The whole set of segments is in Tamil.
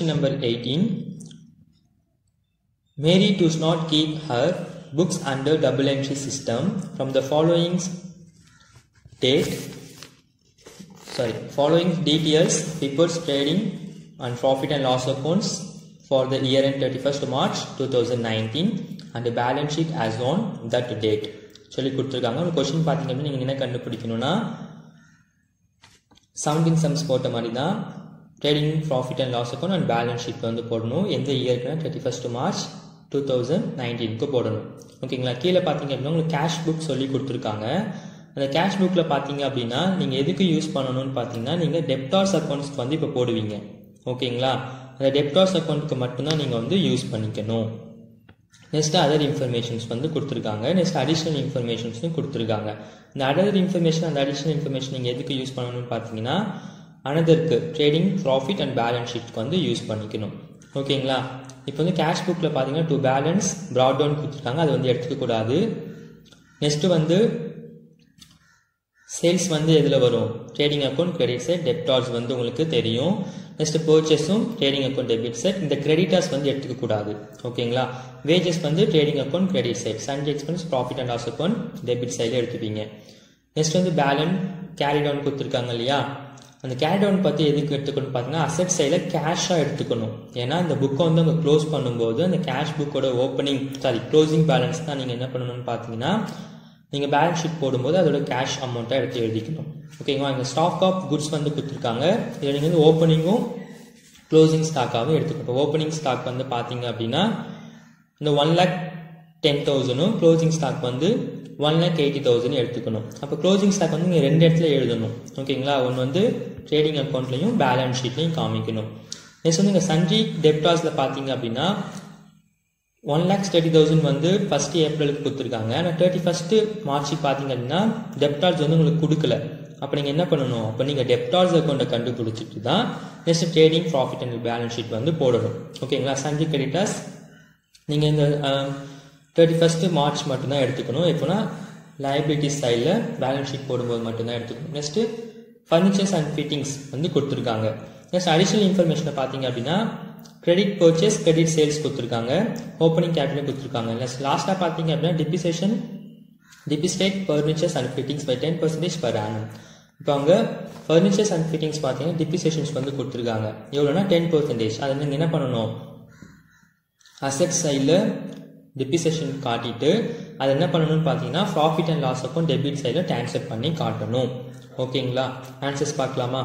Question number 18. Mary does not keep her books under double entry system from the following date. Sorry, following details reports trading and profit and loss accounts for the year end 31st March 2019 and the balance sheet as on that date. சொல்லி கொடுத்துருக்காங்க ஒரு கொஷின் பார்த்தீங்க அப்படின்னா நீங்கள் என்ன கண்டுபிடிக்கணும்னா செவன்டீன் சம்ஸ் போட்ட மாதிரி தான் trading profit and loss account and balance sheet வந்து போடணும் எந்த இயர்க்குனா thirty first March two thousand நைன்டீனுக்கு போடணும் ஓகேங்களா கீழே பார்த்தீங்க அப்படின்னா உங்களுக்கு கேஷ் புக் சொல்லி கொடுத்துருக்காங்க அந்த கேஷ் புக்கில் பார்த்தீங்க அப்படின்னா நீங்கள் எதுக்கு யூஸ் பண்ணணும்னு பார்த்தீங்கன்னா நீங்கள் டெப்டார்ஸ் அக்கௌண்ட்ஸ்க்கு வந்து இப்போ போடுவீங்க ஓகேங்களா அந்த டெப்டார்ஸ் அக்கௌண்ட்டுக்கு மட்டும்தான் நீங்கள் வந்து யூஸ் பண்ணிக்கணும் நெக்ஸ்ட் அதர் இன்ஃபர்மேஷன்ஸ் வந்து கொடுத்துருக்காங்க நெக்ஸ்ட் அடிஷ்னல் இன்ஃபர்மேஷன்ஸும் கொடுத்துருக்காங்க இந்த அதர் இன்ஃபர்மேஷன் அந்த அடிஷ்னல் இன்ஃபர்மேஷன் நீங்கள் எதுக்கு யூஸ் பண்ணணும்னு பார்த்தீங்கன்னா அனதருக்கு ட்ரேடிங் ப்ராஃபிட் அண்ட் பேலன்ஸ் ஷீட்க்கு வந்து யூஸ் பண்ணிக்கணும் ஓகேங்களா இப்போ வந்து கேஷ் புக்கில் பார்த்தீங்கன்னா டூ பேலன்ஸ் ப்ராட் டவுன் கொடுத்துருக்காங்க அது வந்து எடுத்துக்கக்கூடாது நெக்ஸ்ட்டு வந்து சேல்ஸ் வந்து எதில் வரும் trading account credit side debtors வந்து உங்களுக்கு தெரியும் நெக்ஸ்ட் பர்ச்சேஸும் ட்ரேடிங் அக்கௌண்ட் டெபிட் செட் இந்த கிரெடிட்டார்ஸ் வந்து எடுத்துக்கக்கூடாது ஓகேங்களா வேஜஸ் வந்து trading account credit side sundry expense profit and loss account debit சைடில் எடுத்துப்பீங்க நெக்ஸ்ட் வந்து பேலன்ஸ் கேரி டவுன் கொடுத்துருக்காங்க இல்லையா அந்த கேரி டவுன் பற்றி எதுக்கு எடுத்துக்கணும் பார்த்தீங்கன்னா அசட் சைடில் கேஷாக எடுத்துக்கணும் ஏன்னா இந்த புக்கை வந்து அவங்க க்ளோஸ் பண்ணும்போது அந்த கேஷ் புக்கோட ஓப்பனிங் சாரி க்ளோசிங் பேலன்ஸ் தான் நீங்கள் என்ன பண்ணணும்னு பார்த்தீங்கன்னா நீங்கள் பேலன்ஸ் ஷீட் போடும்போது அதோட கேஷ் அமௌண்ட்டாக எடுத்து எழுதிக்கணும் ஓகேங்களா இந்த ஸ்டாக் ஆஃப் குட்ஸ் வந்து கொடுத்துருக்காங்க இதில் நீங்கள் வந்து ஓப்பனிங்கும் க்ளோசிங் ஸ்டாக்காகவும் எடுத்துக்கணும் ஓப்பனிங் ஸ்டாக் வந்து பார்த்தீங்க அப்படின்னா இந்த ஒன் லேக் டென் தௌசண்டும் க்ளோசிங் ஸ்டாக் வந்து ஒன் லேக் எயிட்டி தௌசண்ட் எடுத்துக்கணும் அப்போ க்ளோசிங் ஸ்டாக் வந்து நீங்கள் ரெண்டு இடத்துல எழுதணும் ஓகேங்களா ஒன்று வந்து ட்ரேடிங் அக்கௌண்ட்லையும் பேலன்ஸ் ஷீட்லையும் காமிக்கணும் நெக்ஸ்ட் வந்து இங்கே சன்ஜி டெப்டாஸில் பார்த்தீங்க அப்படின்னா ஒன் லேக்ஸ் தேர்ட்டி தௌசண்ட் வந்து ஃபஸ்ட் ஏப்ரலுக்கு கொடுத்துருக்காங்க ஆனால் தேர்ட்டி ஃபஸ்ட்டு மார்ச் பார்த்தீங்க அப்படின்னா டெப்டார்ஸ் வந்து உங்களுக்கு கொடுக்கல அப்போ நீங்கள் என்ன பண்ணணும் அப்போ நீங்கள் டெப்டார்ஸ் அக்கௌண்ட்டை கண்டுபிடிச்சிட்டு தான் next trading profit and balance sheet வந்து போடணும் ஓகேங்களா சன்ஜி கிரெடிட்டர்ஸ் நீங்கள் இந்த தேர்ட்டி ஃபஸ்ட்டு மார்ச் மட்டும்தான் எடுத்துக்கணும் எப்போனா லைபிலிட்டிஸ் சைடில் பேலன்ஸ் ஷீட் போடும்போது மட்டும்தான் எடுத்துக்கணும் நெக்ஸ்ட்டு ஃபர்னிச்சர்ஸ் அண்ட் ஃபிட்டிங்ஸ் வந்து கொடுத்துருக்காங்க நெக்ஸ்ட் அடிஷ்னல் இன்ஃபர்மேஷனை பார்த்தீங்க அப்படின்னா கிரெடிட் பர்ச்சேஸ் கிரெடிட் சேல்ஸ் கொடுத்துருக்காங்க ஓப்பனிங் கேபிட்டல் கொடுத்துருக்காங்க லாஸ்ட்டாக பார்த்தீங்க அப்படின்னா டிபிசேஷன் டிபிஸ்டேட் furnitures and fittings by ten percentage per annum இப்போ அவங்க ஃபர்னிச்சர்ஸ் அண்ட் ஃபிட்டிங்ஸ் பார்த்தீங்கன்னா டிபிசேஷன்ஸ் வந்து கொடுத்துருக்காங்க எவ்வளோனா டென் பர்சன்டேஜ் அதை நீங்கள் என்ன பண்ணணும் அசட் சைடில் டிபிசேஷன் காட்டிட்டு அதை என்ன பண்ணணும்னு பார்த்தீங்கன்னா profit and loss account debit சைடில் ட்ரான்ஸ்ஃபர் பண்ணி காட்டணும் ஓகேங்களா ஆன்சர்ஸ் பார்க்கலாமா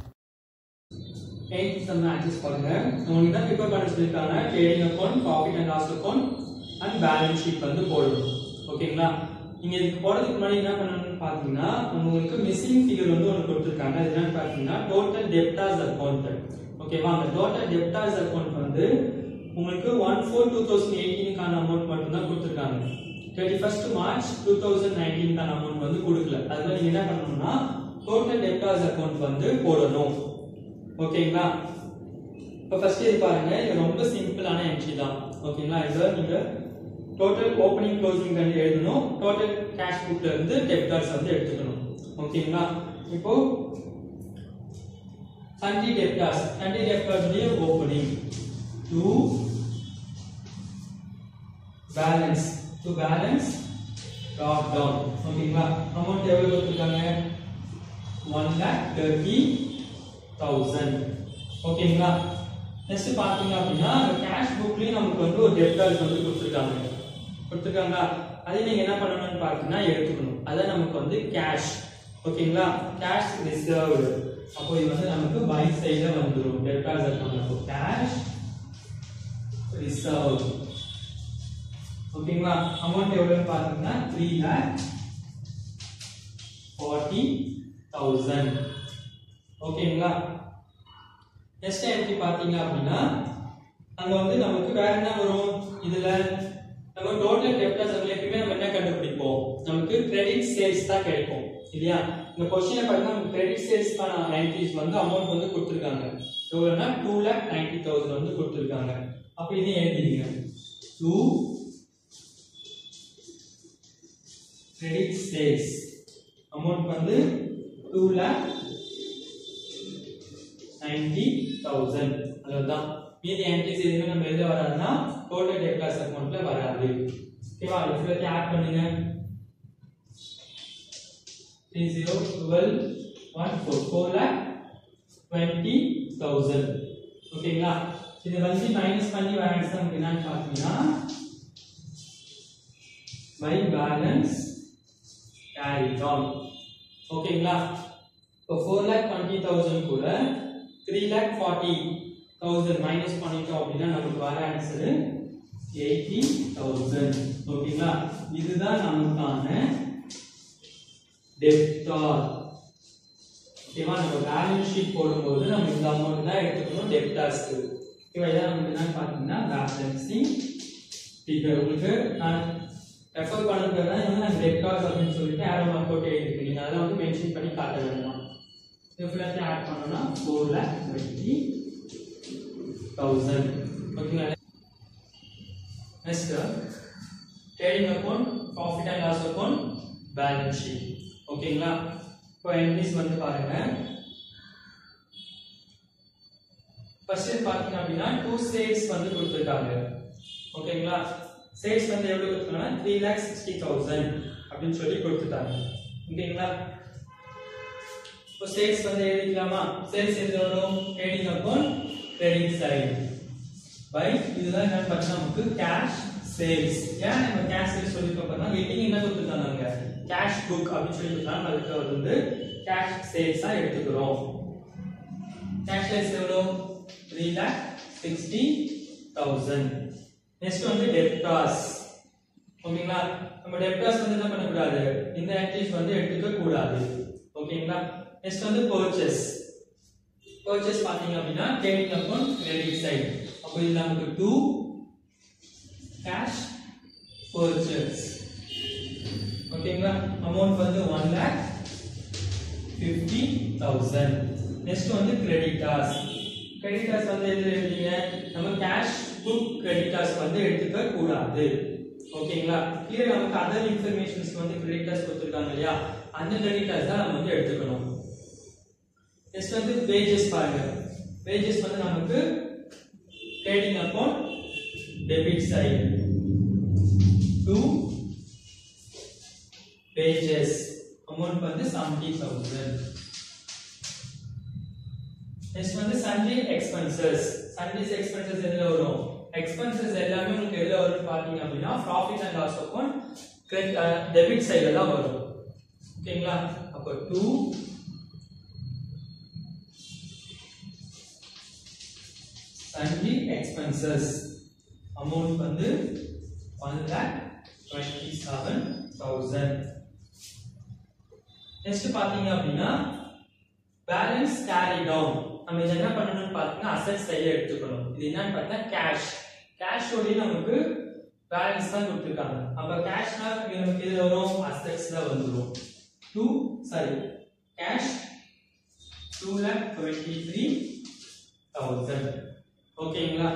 எயிட் சம் ஆன்சர்ஸ் பாருங்க உங்களுக்கு தான் ப்ரிப்பேர் பண்ண சொல்லியிருக்காங்க trading account profit and loss account and balance sheet வந்து போடணும் ஓகேங்களா நீங்க இதுக்கு போறதுக்கு முன்னாடி என்ன பண்ணணும்னு பாத்தீங்கன்னா உங்களுக்கு மிஸ்ஸிங் ஃபிகர் வந்து ஒன்று கொடுத்துருக்காங்க அது என்னன்னு பாத்தீங்கன்னா டோட்டல் டெப்டாஸ் அக்கௌண்ட் ஓகேவா அந்த டோட்டல் டெப்டாஸ் அக்கௌண்ட் வந்து உங்களுக்கு ஒன் ஃபோர் டூ தௌசண்ட் எயிட்டீனுக்கான அமௌண்ட் மட்டும் தான் கொடுத்துருக்காங்க thirty first March two thousand நைன்டீன்கான அமௌண்ட் வந்து கொடுக்கல அதுல நீங்க என்ன பண்ணணும்னா டோட்டல் டெப்டாஸ் அக்கௌண்ட் வந்து போடணும் ஓகேங்களா இப்போ ஃபர்ஸ்ட் இது பாருங்க இது ரொம்ப சிம்பிளான என்ட்ரி தான் ஓகேங்களா இதில் நீங்க டோட்டல் ஓப்பனிங் க்ளோசிங் வந்து எழுதணும் டோட்டல் கேஷ் புக்ல இருந்து டெப்டார்ஸ் வந்து எடுத்துக்கணும் ஓகேங்களா இப்போ sundry debtors sundry debtors opening to balance to balance drop down ஓகேங்களா அமௌண்ட் எவ்வளவு கொடுத்துருக்காங்க ஒன் லேக் தேர்ட்டி தௌசண்ட் ஓகேங்களா நெக்ஸ்ட் பாத்தீங்க அப்படின்னா கேஷ் புக்லயும் நமக்கு வந்து ஒரு டெப்டார்ஸ் வந்து கொடுத்துருக்காங்க கொடுத்துருக்காங்க அதை நீங்க என்ன பண்ணணும்னு பார்த்தீங்கன்னா எடுத்துக்கணும் அதான் நமக்கு வந்து கேஷ் ஓகேங்களா கேஷ் ரிசர்வ்டு அப்போ இது வந்து நமக்கு பை சைடுல வந்துடும் டெப்டார்ஸ் அக்கௌண்ட் அப்போ கேஷ் ரிசர்வ் ஓகேங்களா அமௌண்ட் எவ்வளவுன்னு பாத்தீங்கன்னா த்ரீ லேக் ஃபார்ட்டி தௌசண்ட் ஓகேங்களா நெக்ஸ்ட் என்ட்ரி பாத்தீங்க அப்படின்னா அங்க வந்து நமக்கு வேற என்ன வரும் இதுல நம்ம டோட்டல் டெப்டாஸ் எப்பயுமே நம்ம என்ன கண்டுபிடிப்போம் நமக்கு கிரெடிட் சேல்ஸ் தான் கிடைக்கும் இல்லையா இந்த கொஸ்டினை பார்த்தீங்கன்னா நமக்கு கிரெடிட் சேல்ஸ்க்கான என்ட்ரிஸ் வந்து அமௌண்ட் வந்து கொடுத்துருக்காங்க எவ்வளோனா டூ லேக் நைன்டி தௌசண்ட் வந்து கொடுத்துருக்காங்க அப்போ இதையும் எழுதிடுங்க டூ கிரெடிட் சேல்ஸ் அமௌண்ட் வந்து டூ லேக் நைன்டி தௌசண்ட் அதுதான் மீதி என்ட்ரிஸ் எதுவுமே நம்ம எதுல வராதுன்னா டோட்டல் டெப்டாஸ் அக்கௌண்ட்ல வராது ஓகேவா இது ஆட் பண்ணுங்க three zero twelve one four four lakh twenty thousand ஓகேங்களா இது வந்து மைனஸ் பண்ணி வர ஆன்சர் நமக்கு என்னன்னு பார்த்தீங்கன்னா பை பேலன்ஸ் கேரி டவுன் ஓகேங்களா இப்போ ஃபோர் லேக் டுவெண்ட்டி தௌசண்ட் கூட three lakh forty thousand minus பண்ணிட்டோம் அப்படின்னா நமக்கு வர ஆன்சரு எயிட்டி தௌசண்ட் ஓகேங்களா இதுதான் நமக்கான டெப்டார் ஓகேவா நம்ம பேலன்ஸ் ஷீட் போடும்போது நம்ம இந்த அமௌண்ட் தான் எடுத்துக்கணும் டெப்டார்ஸ்க்கு ஓகேவா இதான் நமக்கு என்னன்னு பார்த்தீங்கன்னா பேலன்சிங் ஃபிகர் உங்களுக்கு நான் ரெஃபர் பண்ணுறது வந்து நாங்கள் டெப்டார்ஸ் அப்படின்னு சொல்லிட்டு ஆரோ மார்க் போட்டு எழுதிருக்கு நீங்கள் அதெல்லாம் வந்து மென்ஷன் பண்ணி காட்ட வேண்டாம் இது ஃபுல்லாத்தையும் ஆட் பண்ணோம்னா ஃபோர் லேக் டுவெண்ட்டி தௌசண்ட் ஓகேங்களா next trading account profit and loss account balance sheet ஓகேங்களா இப்போ என்ட்ரிஸ் வந்து பாருங்க ஃபர்ஸ்ட் பாத்தீங்க அப்படின்னா டூ சேல்ஸ் வந்து கொடுத்துருக்காங்க ஓகேங்களா சேல்ஸ் வந்து எவ்வளவு கொடுத்துருக்காங்கன்னா த்ரீ லேக் சிக்ஸ்டி தௌசண்ட் அப்படின்னு சொல்லி கொடுத்துட்டாங்க ஓகேங்களா இப்போ சேல்ஸ் வந்து எழுதிக்கலாமா சேல்ஸ் எது வரும் trading account trading side by இதுதான் என்ன பண்ணா நமக்கு கேஷ் சேல்ஸ் ஏன் நம்ம கேஷ் சேல்ஸ் சொல்லி பார்த்தோம்னா வெயிட்டிங் என்ன கொடுத்துருக்காங்க கேஷ் புக் அப்படின்னு சொல்லி கொடுத்தாங்க அதுக்கு வந்து கேஷ் சேல்ஸா எடுத்துக்கிறோம் கேஷ் சேல்ஸ் எவ்வளோ three lakh sixty thousand next வந்து டெப்டாஸ் ஓகேங்களா நம்ம டெப்டாஸ் வந்து என்ன பண்ணக்கூடாது இந்த ஆக்டிவிஸ் வந்து எடுத்துக்க கூடாது ஓகேங்களா நெக்ஸ்ட் வந்து பர்ச்சேஸ் பர்ச்சேஸ் பாத்தீங்க அப்படின்னா ட்ரேடிங் அக்கௌண்ட் கிரெடிட் சைடு அப்போ இது நமக்கு டூ கேஷ் பர்ச்சேஸ் ஓகேங்களா அமௌண்ட் வந்து one lakh fifty thousand next வந்து கிரெடிட்டாஸ் கிரெடிட்டாஸ் வந்து எது எழுதிங்க நம்ம கேஷ் புக் கிரெடிட்டாஸ் வந்து எடுத்துக்க கூடாது ஓகேங்களா கிளியர் நமக்கு அதர் இன்ஃபர்மேஷன்ஸ் வந்து கிரெடிட்டாஸ் கொடுத்துருக்காங்க இல்லையா அந்த கிரெடிட்டாஸ் தான் நம்ம வந்து எடுத்துக்கணும் நெக்ஸ்ட் வந்து வேஜஸ் பாருங்க வேஜஸ் வந்து நமக்கு trading account debit side to wages amount வந்து 70000 நெக்ஸ்ட் வந்து சண்டே எக்ஸ்பென்சஸ் சண்டேஸ் எக்ஸ்பென்சஸ் எதுல வரும் எக்ஸ்பென்சஸ் எல்லாமே உங்களுக்கு எதுல வரும் பாத்தீங்க அப்படின்னா profit and loss account debit சைடுல தான் வரும் ஓகேங்களா அப்ப 2 சண்டே எக்ஸ்பென்சஸ் அமௌண்ட் வந்து 1 lakh 27000 நெக்ஸ்ட் பாத்தீங்க அப்படின்னா பேலன்ஸ் கேரி டவுன் நம்ம இதை என்ன பண்ணணும்னு பார்த்தீங்கன்னா அசெட் சைடில் எடுத்துக்கணும் இது என்னன்னு பார்த்தீங்கன்னா கேஷ் கேஷோடய நமக்கு பேலன்ஸ் தான் கொடுத்துருக்காங்க அப்போ கேஷ்னா நமக்கு இதில் வரும் அசெட்ஸ்ல வந்துடும் to sorry cash two lakh twenty three thousand ஓகேங்களா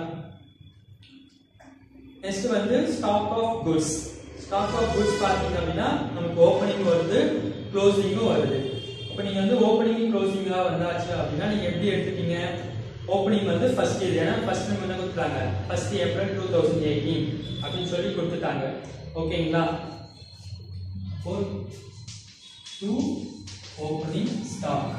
நெக்ஸ்ட் வந்து stock of goods stock of goods பார்த்தீங்க அப்படின்னா நமக்கு ஓப்பனிங் வருது க்ளோசிங்கும் வருது இப்போ நீங்க வந்து ஓப்பனிங் க்ளோசிங்கா வந்தாச்சு அப்படின்னா நீங்க எப்படி எடுத்துட்டீங்க ஓப்பனிங் வந்து ஃபர்ஸ்ட் இது ஏன்னா ஃபர்ஸ்ட் நம்ம என்ன கொடுத்தாங்க first April two thousand eighteen அப்படின்னு சொல்லி கொடுத்துட்டாங்க ஓகேங்களா four to opening stock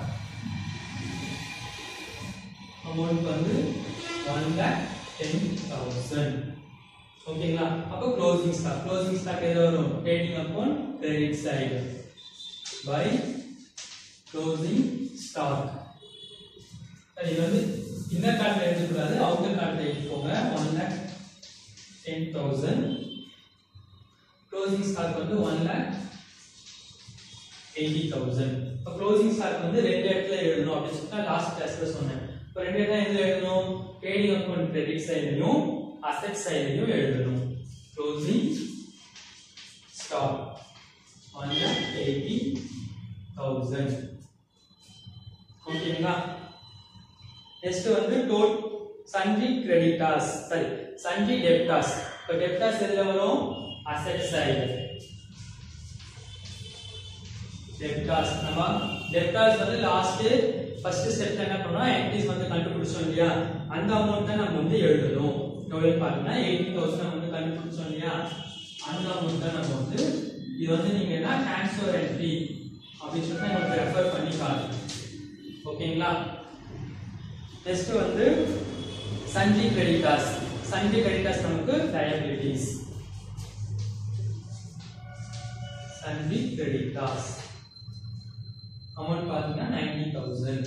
amount வந்து ஒன் லேக் டென் தௌசண்ட் ஓகேங்களா அப்போ க்ளோசிங் ஸ்டாக் க்ளோசிங் ஸ்டாக் எது வரும் trading account credit side by closing stock சரி இது வந்து இந்த கார்டில் எழுதக்கூடாது அவுட்டர் கார்டில் எழுதிக்கோங்க one lakh ten thousand closing stock வந்து ஒன் லேக் எயிட்டி தௌசண்ட் இப்போ க்ளோசிங் ஸ்டாக் வந்து ரெண்டு இடத்துல எழுதணும் அப்படின்னு சொல்லிட்டு லாஸ்ட் கிளாஸ்ல சொன்னேன் இப்போ ரெண்டு இடத்துல எதுல எழுதணும் ட்ரேடிங் அக்கௌண்ட் கிரெடிட் சைட்லையும் அசெட் சைட்லையும் எழுதணும் closing stock one lakh eighty thousand ஓகேங்களா நெக்ஸ்ட் வந்து டோட் sundry creditors sorry sundry debtors இப்போ டெப்டாஸ் எதுல வரும் அசெட் சைடு டெப்டாஸ் நம்ம டெப்டாஸ் வந்து லாஸ்ட் ஃபர்ஸ்ட் ஸ்டெப்ல என்ன பண்ணோம் என்ட்ரிஸ் வந்து கண்டுபிடிச்சோம் இல்லையா அந்த அமௌண்ட் தான் நம்ம வந்து எழுதணும் எவ்வளவு பாத்தீங்கன்னா எயிட்டி தௌசண்ட் நம்ம வந்து கண்டுபிடிச்சோம் இல்லையா அந்த அமௌண்ட் தான் நம்ம வந்து இது வந்து நீங்க என்ன ட்ரான்ஸ்ஃபர் என்ட்ரி அப்படின்னு சொல்லி உங்களுக்கு ரெஃபர் பண்ணி காட்டுங்க ஓகேங்களா நெக்ஸ்ட் வந்து சன்டி கிரெடிட்டாஸ் சன்டி கிரெடிட்டாஸ் நமக்கு லயபிலிட்டிஸ் சன்டி கிரெடிட்டாஸ் அமௌண்ட் பார்த்தீங்கன்னா நைன்டி தௌசண்ட்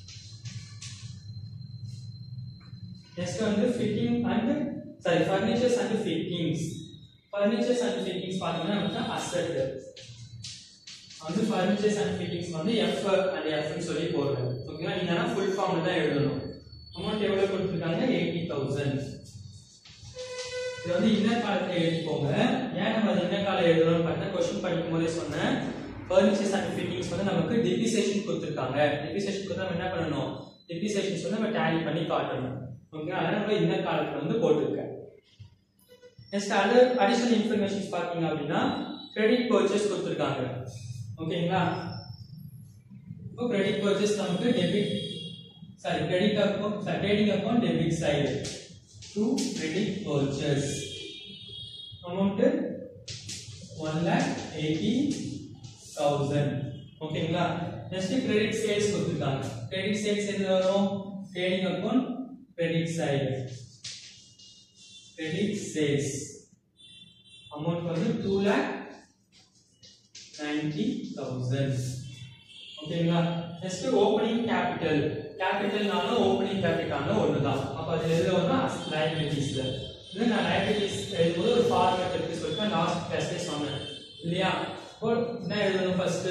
நெக்ஸ்ட் வந்து fitting and sorry furnitures and fittings furnitures and fittings பார்த்தீங்கன்னா நமக்கு அசட் வந்து ஃபர்னிச்சர்ஸ் அண்ட் ஃபிட்டிங்ஸ் வந்து எஃப் அண்ட் எஃப்னு சொல்லி போடுறேன் ஓகேங்களா நீங்க ஆனால் ஃபுல் ஃபார்ம்ல தான் எழுதணும் அமௌண்ட் எவ்வளவு கொடுத்துருக்காங்க எயிட்டி தௌசண்ட் இது வந்து இன்னர் காலத்துல எழுதிக்கோங்க ஏன் நம்ம அது இன்னர் காலம் எழுதணும்னு பார்த்தா கொஸ்டின் படிக்கும் போதே சொன்னேன் ஃபர்னிச்சர்ஸ் அண்ட் ஃபிட்டிங்ஸ் வந்து நமக்கு டிபிசேஷன் கொடுத்துருக்காங்க டிபிசேஷன் கொடுத்து நம்ம என்ன பண்ணணும் டிபிசேஷன்ஸ் வந்து நம்ம டேலி பண்ணி காட்டணும் ஓகேங்களா அதனால நம்ம இன்னர் காலத்துல வந்து போட்டிருக்கேன் நெக்ஸ்ட் அதர் அடிஷனல் இன்ஃபர்மேஷன்ஸ் பார்த்தீங்க அப்படின்னா கிரெடிட் பர்ச்சேஸ் கொடுத்துருக்காங்க ஓகேங்களா இப்போ கிரெடிட் பர்ச்சேஸ் நமக்கு debit sorry credit account sorry trading account debit side to credit purchase amount one lakh eighty thousand ஓகேங்களா நெக்ஸ்ட் கிரெடிட் சேல்ஸ் கொடுத்துருக்காங்க கிரெடிட் சேல்ஸ் எது வரும் trading account credit side credit sales amount வந்து டூ லேக் நைன்டி தௌசண்ட் ஓகேங்களா நெக்ஸ்ட் ஓப்பனிங் கேபிட்டல் கேபிட்டல்னாலும் ஓப்பனிங் கேபிட்டல்னாலும் ஒன்று தான் அப்போ அது எதில் வரும்னா லைபிலிட்டிஸ்ல இது நான் லைபிலிட்டிஸ் எழுதும்போது ஒரு ஃபார்மேட் இருக்கு சொல்லிட்டு லாஸ்ட் கிளாஸ்லேயே சொன்னேன் இல்லையா இப்போ என்ன எழுதணும் first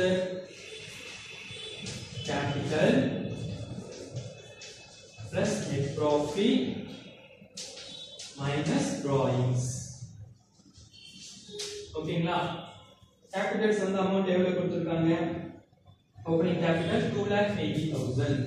capital plus net profit minus drawings ஓகேங்களா கேபிட்டல்ஸ் வந்து அமௌண்ட் எவ்வளவு கொடுத்துருக்காங்க opening capital two lakh eighty thousand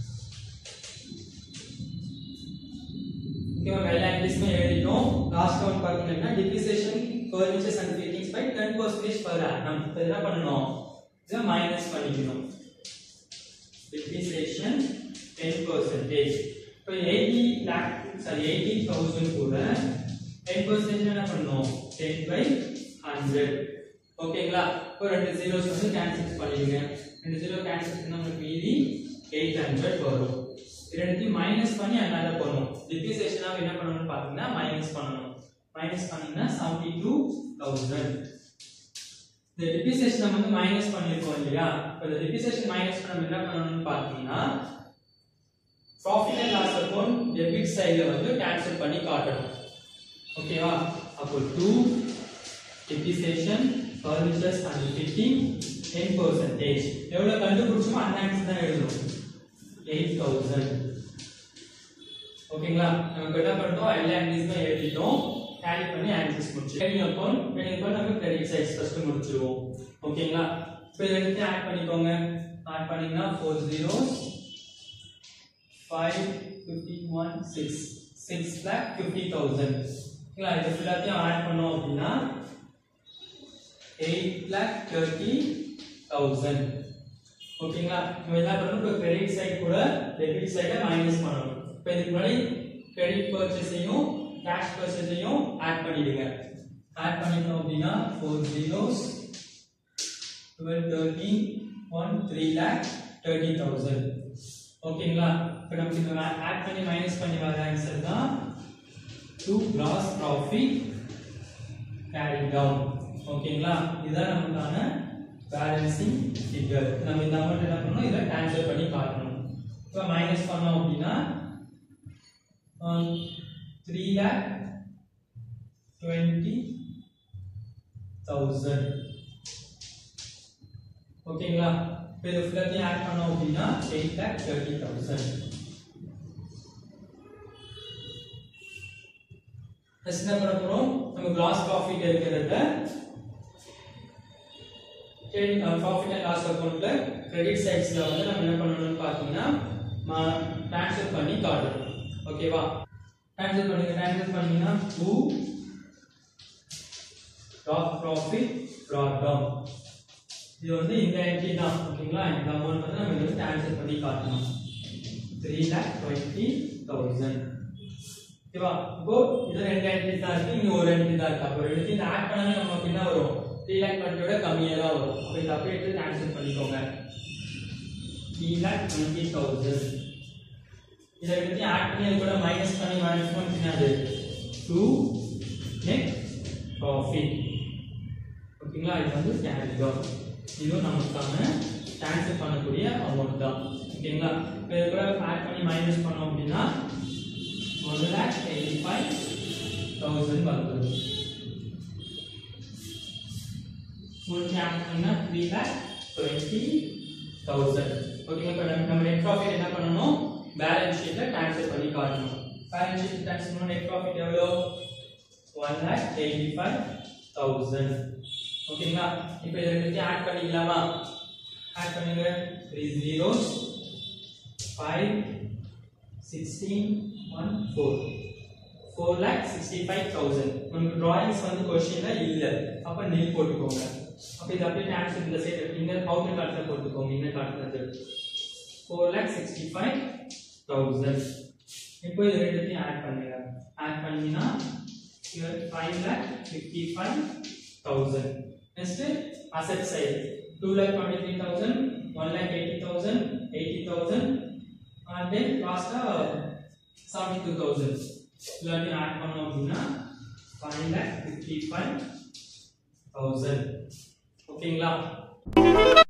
ஓகேவா எல்லா ஆக்டிவிட்டிஸுமே எழுதிட்டோம் லாஸ்ட் ஒன் பார்த்தீங்கன்னா depreciation furnitures and fittings by ten percentage per annum இப்போ என்ன பண்ணணும் இதை மைனஸ் பண்ணிக்கணும் டிப்ரிசியேஷன் டென் பர்சன்டேஜ் இப்போ eighty lakh sorry eighty thousand கூட டென் பர்சன்டேஜ் என்ன பண்ணணும் டென் பை ஹண்ட்ரட் ஓகேங்களா இப்போ ரெண்டு ஜீரோஸ் வந்து கேன்சல் பண்ணிடுங்க ரெண்டு ஜீரோ கேன்சல் பண்ணா உங்களுக்கு மீதி எயிட் ஹண்ட்ரட் வரும் ரெண்டுத்தையும் மைனஸ் பண்ணி அண்ணாத போடணும் டிப்ரிசியேஷனாக என்ன பண்ணணும்னு பார்த்தீங்கன்னா மைனஸ் பண்ணணும் மைனஸ் பண்ணீங்கன்னா செவன்டி டூ தௌசண்ட் இந்த டிப்ரிசியேஷன் நம்ம வந்து மைனஸ் பண்ணியிருக்கோம் இல்லையா இப்போ இந்த டிப்ரிசியேஷன் மைனஸ் பண்ண என்ன பண்ணணும்னு பார்த்தீங்கன்னா profit and loss account debit சைடில் வந்து கேன்சல் பண்ணி காட்டணும் ஓகேவா அப்போ to depreciation furnitures and fitting ten percentage எவ்வளோ கண்டுபிடிச்சோமோ அந்த ஆன்சர் தான் எழுதணும் எயிட் தௌசண்ட் ஓகேங்களா நம்ம என்ன பண்ணிட்டோம் எல்லா ஆன்சர்ஸுமே எழுதிட்டோம் டேலி பண்ணி ஆன்சர்ஸ் முடிச்சு ட்ரேடிங் அக்கௌண்ட் ட்ரேடிங் அக்கௌண்ட் நம்ம கிரெடிட் சைஸ் ஃபர்ஸ்ட் முடிச்சிருவோம் ஓகேங்களா இப்போ இதை எடுத்து ஆட் பண்ணிக்கோங்க ஆட் பண்ணீங்கன்னா four zeros five fifty one six six lakh fifty thousand ஓகேங்களா இது ஃபுல்லாத்தையும் ஆட் பண்ணோம் அப்படின்னா எயிட் லேக் தேர்ட்டி தௌசண்ட் ஓகேங்களா நம்ம என்ன பண்ணணும் இப்போ கிரெடிட் சைடு கூட டெபிட் சைடை மைனஸ் பண்ணணும் இப்போ இதுக்கு முன்னாடி கிரெடிட் பர்ச்சேஸையும் கேஷ் பர்ச்சேஸையும் ஆட் பண்ணிடுங்க ஆட் பண்ணிட்டோம் அப்படின்னா four zeros twelve thirteen one three lakh thirty thousand ஓகேங்களா இப்போ நமக்கு இந்த ஆட் பண்ணி மைனஸ் பண்ணி வர ஆன்சர் தான் to gross profit carry down ஓகேங்களா இதுதான் நமக்கான பேலன்சிங் ஃபிகர் நம்ம இந்த அமௌண்ட் என்ன பண்ணணும் இதை ட்ரான்ஸ்ஃபர் பண்ணி காட்டணும் இப்போ மைனஸ் பண்ணோம் அப்படின்னா த்ரீ லேக் டுவெண்ட்டி தௌசண்ட் ஓகேங்களா இப்போ இது ஃபுல்லாத்தையும் ஆட் பண்ணோம் அப்படின்னா eight lakh thirty thousand next என்ன பண்ண போறோம் நம்ம கிராஸ் ப்ராஃபிட் இருக்கிறத ப்ராஃபிட் அண்ட் லாஸ் அக்கௌண்ட்ல கிரெடிட் சைட்ஸ்ல வந்து நம்ம என்ன பண்ணணும்னு பார்த்தீங்கன்னா ட்ரான்ஸ்ஃபர் பண்ணி காட்டணும் ஓகேவா ட்ரான்ஸ்ஃபர் பண்ணுங்க ட்ரான்ஸ்ஃபர் பண்ணீங்கன்னா to top profit brought down இது வந்து இந்த என்ட்ரி தான் ஓகேங்களா இந்த அமௌண்ட் வந்து நம்ம வந்து ட்ரான்ஸ்ஃபர் பண்ணி காட்டணும் த்ரீ லேக் டுவெண்ட்டி தௌசண்ட் ஓகேவா இப்போ இது ரெண்டு என்ட்ரி தான் இருக்கு இங்க ஒரு என்ட்ரி தான் இருக்கு அப்போ ரெண்டு இந்த ஆட் பண்ணாலும் நமக்கு என்ன வரும் த்ரீ லேக் டுவெண்ட்டியோட கம்மியாக தான் வரும் அப்போ இதை அப்படியே எடுத்து ட்ரான்ஸ்ஃபர் பண்ணிக்கோங்க த்ரீ லேக் டுவெண்ட்டி தௌசண்ட் இதை எடுத்து ஆட் பண்ணி அது கூட மைனஸ் பண்ணி மைனஸ் பண்ணி அது டூ நெட் ப்ராஃபிட் ஓகேங்களா இது வந்து கேரி தான் இதுவும் நமக்கான ட்ரான்ஸ்ஃபர் பண்ணக்கூடிய அமௌண்ட் தான் ஓகேங்களா இப்போ இது கூட ஆட் பண்ணி மைனஸ் பண்ணோம் அப்படின்னா one lakh eighty five thousand வந்துடும் உங்களுக்கு ஆட் பண்ணால் த்ரீ லேக் டுவெண்ட்டி தௌசண்ட் ஓகேங்களா இப்போ நம்ம நம்ம நெட் ப்ராஃபிட் என்ன பண்ணணும் பேலன்ஸ் ஷீட்டில் ட்ரான்ஸ்ஃபர் பண்ணி காட்டணும் பேலன்ஸ் ஷீட் ட்ரான்ஸ்ஃபர் பண்ணணும் நெட் ப்ராஃபிட் எவ்வளோ one lakh eighty five thousand ஓகேங்களா இப்போ இதை ரெண்டுத்தையும் ஆட் பண்ணிக்கலாமா ஆட் பண்ணுங்க three zeros five sixteen one four four lakh sixty five thousand உங்களுக்கு ட்ராயிங்ஸ் வந்து கொஸ்டின்ல இல்லை அப்போ நெல் போட்டுக்கோங்க அப்போ இது அப்படியே ஆன்சர் இந்த சைடு எடுத்தீங்க அவுட்டர் கார்டில் போட்டுக்கோங்க இன்னும் காட்டுறது four lakh sixty five thousand இப்போ இது ரெண்டுத்தையும் ஆட் பண்ணுங்க ஆட் பண்ணீங்கன்னா five lakh fifty five thousand next asset side two lakh twenty three thousand one lakh eighty thousand eighty thousand and then லாஸ்டா செவன்டி டூ தௌசண்ட் எல்லாத்தையும் ஆட் பண்ணோம் அப்படின்னா five lakh fifty five thousand ஓகேங்களா